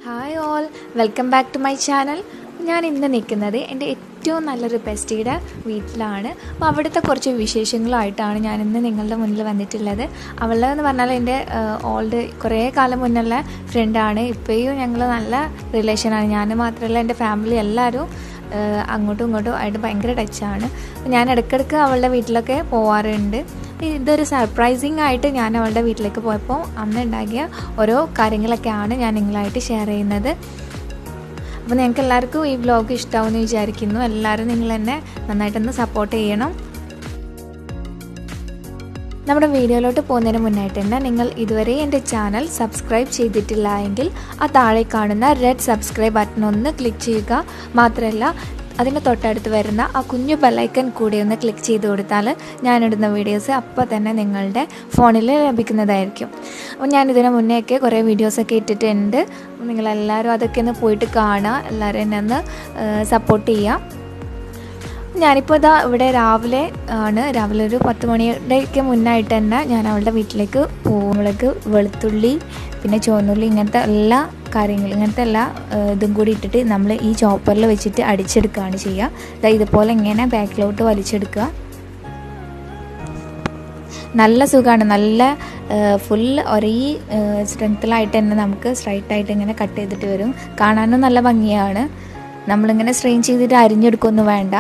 hi all welcome back to my channel ഞാൻ ഇന്ന് നിൽക്കുന്നത് എൻ്റെ ഏറ്റവും നല്ലൊരു ബെസ്റ്റിയുടെ വീട്ടിലാണ് അപ്പോൾ അവിടുത്തെ കുറച്ച് വിശേഷങ്ങളുമായിട്ടാണ് ഞാൻ ഇന്ന് നിങ്ങളുടെ മുന്നിൽ വന്നിട്ടുള്ളത് അവളുടെ എന്ന് പറഞ്ഞാൽ എൻ്റെ ഓൾഡ് കുറേ കാലം മുന്നുള്ള ഫ്രണ്ടാണ് ഇപ്പോഴും ഞങ്ങൾ നല്ല റിലേഷനാണ് ഞാൻ മാത്രമല്ല എൻ്റെ ഫാമിലി എല്ലാവരും ഏഹ് അങ്ങോട്ടും ഇങ്ങോട്ടും ആയിട്ട് ഭയങ്കര ടച്ചാണ് അപ്പോൾ ഞാൻ ഇടയ്ക്കിടയ്ക്ക് അവളുടെ വീട്ടിലൊക്കെ പോവാറുണ്ട് ഇതൊരു സർപ്രൈസിങ് ആയിട്ട് ഞാൻ അവളുടെ വീട്ടിലേക്ക് പോയപ്പോൾ അന്ന് ഉണ്ടാക്കിയ ഓരോ കാര്യങ്ങളൊക്കെയാണ് ഞാൻ നിങ്ങളായിട്ട് ഷെയർ ചെയ്യുന്നത് അപ്പോൾ നിങ്ങൾക്ക് എല്ലാവർക്കും ഈ വ്ലോഗ് ഇഷ്ടമാവുമെന്ന് വിചാരിക്കുന്നു എല്ലാവരും നിങ്ങൾ എന്നെ നന്നായിട്ടൊന്ന് സപ്പോർട്ട് ചെയ്യണം നമ്മുടെ വീഡിയോയിലോട്ട് പോകുന്നതിന് മുന്നായിട്ട് തന്നെ നിങ്ങൾ ഇതുവരെ എൻ്റെ ചാനൽ സബ്സ്ക്രൈബ് ചെയ്തിട്ടില്ല എങ്കിൽ ആ താഴെ കാണുന്ന റെഡ് സബ്സ്ക്രൈബ് ബട്ടൺ ഒന്ന് ക്ലിക്ക് ചെയ്യുക മാത്രമല്ല അതിന് തൊട്ടടുത്ത് വരുന്ന ആ കുഞ്ഞു ബെല്ലൈക്കൺ കൂടി ഒന്ന് ക്ലിക്ക് ചെയ്ത് കൊടുത്താൽ ഞാനിടുന്ന വീഡിയോസ് അപ്പോൾ തന്നെ നിങ്ങളുടെ ഫോണിൽ ലഭിക്കുന്നതായിരിക്കും അപ്പോൾ ഞാൻ ഇതിന് മുന്നേയൊക്കെ കുറേ വീഡിയോസൊക്കെ ഇട്ടിട്ടുണ്ട് നിങ്ങളെല്ലാവരും അതൊക്കെ ഒന്ന് പോയിട്ട് കാണുക എല്ലാവരും എന്നെ ഒന്ന് സപ്പോർട്ട് ചെയ്യുക ഞാനിപ്പോൾ ഇതാ ഇവിടെ രാവിലെ ആണ് രാവിലെ ഒരു പത്ത് മണിയുടെയൊക്കെ മുന്നായിട്ട് തന്നെ ഞാൻ അവളുടെ വീട്ടിലേക്ക് പോകുമ്പോഴേക്ക് വെളുത്തുള്ളി പിന്നെ ചുവന്നുള്ളി ഇങ്ങനത്തെ എല്ലാ കാര്യങ്ങളും ഇങ്ങനത്തെ എല്ലാ ഏഹ്, ഇതും കൂടി ഇട്ടിട്ട് നമ്മൾ ഈ ചോപ്പറിൽ വെച്ചിട്ട് അടിച്ചെടുക്കുകയാണ് ചെയ്യുക ഇതാ ഇതുപോലെ ഇങ്ങനെ ബാക്കിലോട്ട് വലിച്ചെടുക്കുക നല്ല സുഖമാണ് നല്ല ഫുൾ ഒരേ സ്ട്രെങ്ത്തിലായിട്ട് തന്നെ നമുക്ക് സ്ട്രൈറ്റ് ആയിട്ട് ഇങ്ങനെ കട്ട് ചെയ്തിട്ട് വരും കാണാനും നല്ല ഭംഗിയാണ് നമ്മളിങ്ങനെ സ്ട്രെയിൻ ചെയ്തിട്ട് അരിഞ്ഞെടുക്കൊന്നും വേണ്ട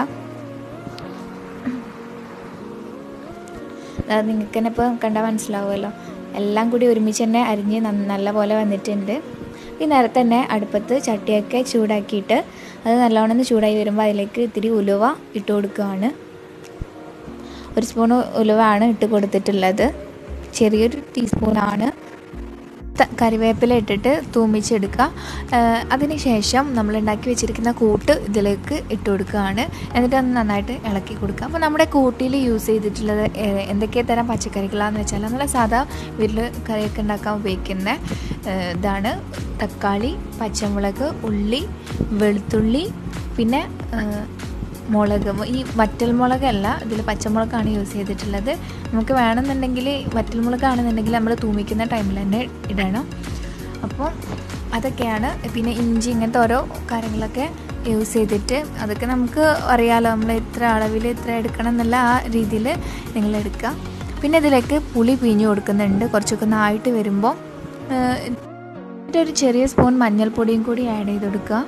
അത് നിങ്ങൾക്ക് തന്നെ ഇപ്പോൾ കണ്ടാൽ മനസ്സിലാവുമല്ലോ എല്ലാം കൂടി ഒരുമിച്ച് തന്നെ അരിഞ്ഞ് നന്ന- നല്ല പോലെ വന്നിട്ടുണ്ട് ഈ നേരത്തെ തന്നെ അടുപ്പത്ത് ചട്ടിയൊക്കെ ചൂടാക്കിയിട്ട് അത് നല്ലോണം ഒന്ന് ചൂടായി വരുമ്പോൾ അതിലേക്ക് ഇത്തിരി ഉലുവ ഇട്ട് കൊടുക്കുകയാണ് ഒരു സ്പൂൺ ഉലുവയാണ് ഇട്ട് കൊടുത്തിട്ടുള്ളത് ചെറിയൊരു ടീസ്പൂണാണ് ത- കറിവേപ്പില ഇട്ടിട്ട് തൂമിച്ചെടുക്കുക അതിന് ശേഷം നമ്മൾ ഉണ്ടാക്കി വെച്ചിരിക്കുന്ന കൂട്ട് ഇതിലേക്ക് ഇട്ട് കൊടുക്കുകയാണ് എന്നിട്ട് അത് നന്നായിട്ട് ഇളക്കി കൊടുക്കുക അപ്പോൾ നമ്മുടെ കൂട്ടിൽ യൂസ് ചെയ്തിട്ടുള്ളത് ഏ- എന്തൊക്കെ തരം പച്ചക്കറികളാണെന്ന് വെച്ചാൽ നമ്മൾ സാധാ വീട്ടിൽ കറിയൊക്കെ ഉണ്ടാക്കാൻ ഉപയോഗിക്കുന്ന ഏ, ഇതാണ് തക്കാളി പച്ചമുളക് ഉള്ളി വെളുത്തുള്ളി പിന്നെ ഏ, മുളക് ഈ വറ്റൽമുളകല്ല ഇതിൽ പച്ചമുളകാണ് യൂസ് ചെയ്തിട്ടുള്ളത് നമുക്ക് വേണമെന്നുണ്ടെങ്കിൽ വറ്റൽമുളകാണെന്നുണ്ടെങ്കിൽ നമ്മൾ തൂമിക്കുന്ന ടൈമിൽ തന്നെ ഇടണം അപ്പോൾ അതൊക്കെയാണ് പിന്നെ ഇഞ്ചി ഇങ്ങനത്തെ ഓരോ കാര്യങ്ങളൊക്കെ യൂസ് ചെയ്തിട്ട് അതൊക്കെ നമുക്ക് അറിയാലോ നമ്മൾ ഇത്ര അളവിൽ ഇത്ര എടുക്കണം എന്നുള്ള ആ രീതിയിൽ നിങ്ങൾ എടുക്കുക പിന്നെ ഇതിലേക്ക് പുളി പിഴിഞ്ഞ് കൊടുക്കുന്നുണ്ട് കുറച്ചൊക്കെ ഒന്ന് ആയിട്ട് വരുമ്പോൾ എന്നിട്ട് ഒരു ചെറിയ സ്പൂൺ മഞ്ഞൾപ്പൊടിയും കൂടി ആഡ് ചെയ്ത് കൊടുക്കുക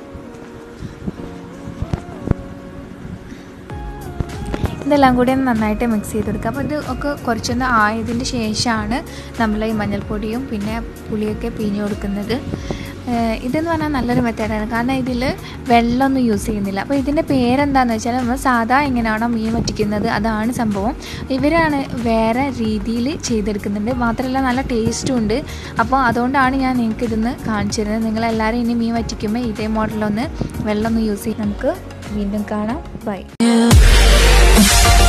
ഇതെല്ലാം കൂടി ഒന്ന് നന്നായിട്ട് മിക്സ് ചെയ്ത് കൊടുക്കുക അപ്പോൾ ഇത് ഒക്കെ കുറച്ചൊന്ന് ആയതിന് ശേഷമാണ് നമ്മൾ ഈ മഞ്ഞൾപ്പൊടിയും പിന്നെ പുളിയൊക്കെ പിഴിഞ്ഞ് കൊടുക്കുന്നത് ഏഹ് ഇതെന്ന് പറഞ്ഞാൽ നല്ലൊരു മെത്തേഡാണ് കാരണം ഇതിൽ വെള്ളമൊന്നും യൂസ് ചെയ്യുന്നില്ല അപ്പോൾ ഇതിൻ്റെ പേരെന്താണെന്ന് വെച്ചാൽ നമ്മൾ സാധാ എങ്ങനെയാണോ മീൻ വറ്റിക്കുന്നത് അതാണ് സംഭവം ഇവരാണ് വേറെ രീതിയിൽ ചെയ്തെടുക്കുന്നുണ്ട് മാത്രമല്ല നല്ല ടേസ്റ്റും ഉണ്ട് അപ്പോൾ അതുകൊണ്ടാണ് ഞാൻ നിങ്ങൾക്ക് ഇതൊന്ന് കാണിച്ചു തരുന്നത് നിങ്ങളെല്ലാവരും ഇനി മീൻ വറ്റിക്കുമ്പോൾ ഇതേ മോഡലൊന്ന് വെള്ളമൊന്നും യൂസ് ചെയ്ത് നമുക്ക് വീണ്ടും കാണാം ബൈ